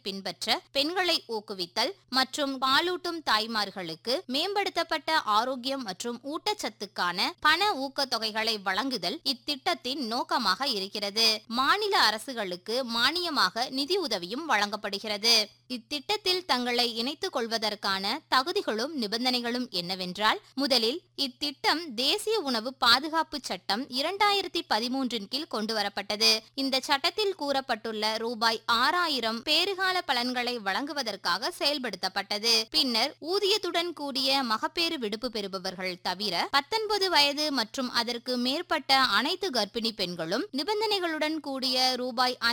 பின்பற்ற பெண்களை ஊக்குவித்தல் மற்றும் பாலூட்டும் தாய்மார்களுக்கு மேம்படுத்தப்பட்ட ஆரோக்கியம் மற்றும் ஊட்டச்சத்துக்கான பண ஊக்கத்தொகைகளை வழங்குதல் இத்திட்டத்தின் நோக்கமாக இருக்கிறது மாநில அரசுகளுக்கு மானியமாக நிதி உதவியும் வழங்கப்படுகிறது இத்திட்டத்தில் தங்களை இணைத்துக் கொள்வதற்கான தகுதிகளும் நிபந்தனைகளும் என்னவென்றால் முதலில் இத்திட்டம் தேசிய உணவு பாதுகாப்பு சட்டம் இரண்டாயிரத்தி பதிமூன்றின் கீழ் கொண்டுவரப்பட்டது இந்த சட்டத்தில் கூறப்பட்டுள்ள ரூபாய் ஆறாயிரம் பேறுகால பலன்களை வழங்குவதற்காக செயல்படுத்தப்பட்டது பின்னர் ஊதியத்துடன் கூடிய மகப்பேறு விடுப்பு பெறுபவர்கள் தவிர பத்தொன்பது வயது மற்றும் அதற்கு மேற்பட்ட அனைத்து கர்ப்பிணி பெண்களும் நிபந்தனைகளுடன் கூடிய ரூபாய்